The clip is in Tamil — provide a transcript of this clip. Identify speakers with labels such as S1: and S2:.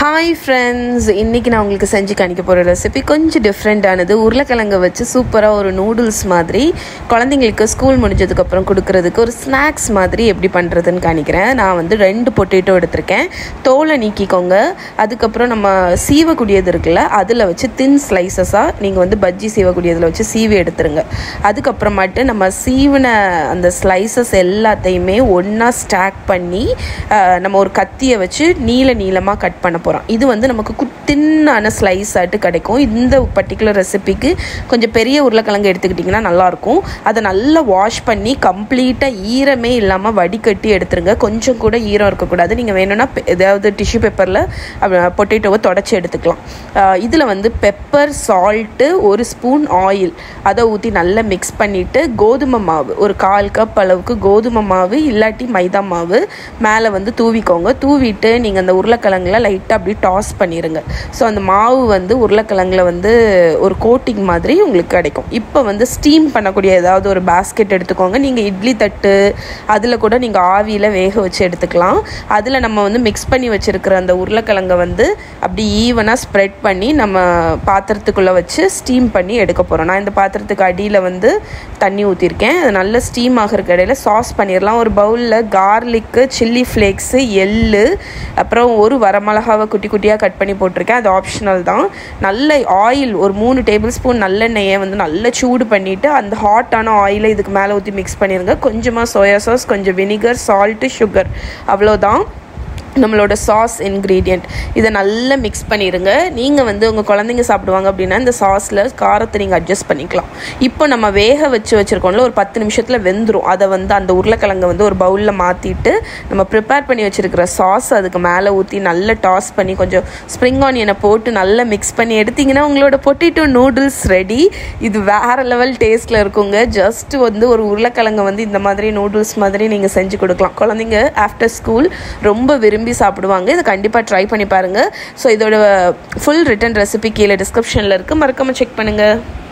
S1: ஹாய் ஃப்ரெண்ட்ஸ் இன்றைக்கி நான் உங்களுக்கு செஞ்சு காணிக்க போகிற ரெசிபி கொஞ்சம் டிஃப்ரெண்ட்டானது உருளைக்கிழங்கை வச்சு சூப்பராக ஒரு நூடுல்ஸ் மாதிரி குழந்தைங்களுக்கு ஸ்கூல் முடிஞ்சதுக்கப்புறம் கொடுக்கறதுக்கு ஒரு ஸ்நாக்ஸ் மாதிரி எப்படி பண்ணுறதுன்னு காணிக்கிறேன் நான் வந்து ரெண்டு பொட்டேட்டோ எடுத்திருக்கேன் தோலை நீக்கிக்கோங்க அதுக்கப்புறம் நம்ம சீவக்கூடியது இருக்குல்ல அதில் வச்சு தின் ஸ்லைசஸாக நீங்கள் வந்து பஜ்ஜி சீவக்கூடியதில் வச்சு சீவி எடுத்துருங்க அதுக்கப்புறமாட்டு நம்ம சீவின அந்த ஸ்லைசஸ் எல்லாத்தையுமே ஒன்றா ஸ்டாக் பண்ணி அஹ், நம்ம ஒரு கத்தியை வச்சு நீல நீளமாக கட் பண்ண போகிறோம் இது வந்து நமக்கு குட்டின்னான ஸ்லைஸ் ஆட்டு கிடைக்கும் இந்த பர்டிகுலர் ரெசிபிக்கு கொஞ்சம் பெரிய உருளைக்கிழங்கு எடுத்துக்கிட்டிங்கன்னா நல்லாயிருக்கும் அதை நல்லா வாஷ் பண்ணி கம்ப்ளீட்டாக ஈரமே இல்லாமல் வடிகட்டி எடுத்துருங்க கொஞ்சம் கூட ஈரம் இருக்கக்கூடாது நீங்கள் வேணும்னா பெ- ஏதாவது டிஷ்யூ பேப்பரில் பொட்டேட்டோவை தொடச்சி எடுத்துக்கலாம் இதில் வந்து பெப்பர் சால்ட்டு ஒரு ஸ்பூன் ஆயில் அதை ஊற்றி நல்லா மிக்ஸ் பண்ணிவிட்டு கோதுமை மாவு ஒரு கால் கப் அளவுக்கு கோதுமை மாவு இல்லாட்டி மைதா மாவு மேலே வந்து தூவிக்கோங்க தூவிட்டு நீங்கள் அந்த உருளைக்கிழங்குல லைட்டாக அப்படி டாஸ் பண்ணிடுங்க ஸோ அந்த மாவு வந்து உருளைக்கிழங்குல வந்து ஒரு கோட்டிங் மாதிரி உங்களுக்கு கிடைக்கும் இப்போ வந்து ஸ்டீம் பண்ணக்கூடிய ஏதாவது ஒரு பாஸ்கெட் எடுத்துக்கோங்க நீங்கள் இட்லி தட்டு அதில் கூட நீங்கள் ஆவியில் வேக வச்சு எடுத்துக்கலாம் அதில் நம்ம வந்து மிக்ஸ் பண்ணி வச்சுருக்கிற அந்த உருளைக்கிழங்கை வந்து அப்படி ஈவனாக ஸ்ப்ரெட் பண்ணி நம்ம பாத்திரத்துக்குள்ளே வச்சு ஸ்டீம் பண்ணி எடுக்க போகிறோம் நான் இந்த பாத்திரத்துக்கு அடியில் வந்து தண்ணி ஊற்றிருக்கேன் அது நல்ல ஸ்டீம் ஆகிறதுக்கு இடையில சாஸ் பண்ணிடலாம் ஒரு பவுலில் கார்லிக்கு சில்லி ஃப்ளேக்ஸு எள்ளு அப்புறம் ஒரு வரமிளகாவை குட்டி குட்டியாக கட் பண்ணி போட்டிருக்கேன் அது ஆப்ஷனல் தான் நல்ல ஆயில் ஒரு மூணு டேபிள் ஸ்பூன் நல்லெண்ணெயை வந்து நல்லா சூடு பண்ணிவிட்டு அந்த ஹாட்டான ஆயிலை இதுக்கு மேலே ஊற்றி மிக்ஸ் பண்ணிடுங்க கொஞ்சமாக சோயா சாஸ் கொஞ்சம் வினிகர் சால்ட்டு சுகர் அவ்வளோதான் நம்மளோட சாஸ் இன்க்ரீடியண்ட் இதை நல்லா மிக்ஸ் பண்ணிடுங்க நீங்கள் வந்து உங்கள் குழந்தைங்க சாப்பிடுவாங்க அப்படின்னா இந்த சாஸில் காரத்தை நீங்கள் அட்ஜஸ்ட் பண்ணிக்கலாம் இப்போ நம்ம வேக வச்சு வச்சுருக்கோம்ல ஒரு பத்து நிமிஷத்தில் வெந்துடும் அதை வந்து அந்த உருளைக்கிழங்கை வந்து ஒரு பவுலில் மாற்றிட்டு நம்ம ப்ரிப்பேர் பண்ணி வச்சுருக்கிற சாஸ் அதுக்கு மேலே ஊற்றி நல்லா டாஸ் பண்ணி கொஞ்சம் ஸ்ப்ரிங் ஆனியனை போட்டு நல்லா மிக்ஸ் பண்ணி எடுத்தீங்கன்னா உங்களோட பொட்டேட்டோ நூடுல்ஸ் ரெடி இது வேறு லெவல் டேஸ்ட்டில் இருக்குங்க ஜஸ்ட் வந்து ஒரு உருளைக்கிழங்கை வந்து இந்த மாதிரி நூடுல்ஸ் மாதிரி நீங்கள் செஞ்சு கொடுக்கலாம் குழந்தைங்க ஆஃப்டர் ஸ்கூல் ரொம்ப விரும்பி சாப்பிடுவாங்க இதை கண்டிப்பாக ட்ரை பண்ணி பாருங்கள் ஸோ இதோட ஃபுல் ரிட்டன் ரெசிபி கீழே டிஸ்கிரிப்ஷனில் இருக்குது மறக்காமல் செக் பண்ணுங்கள்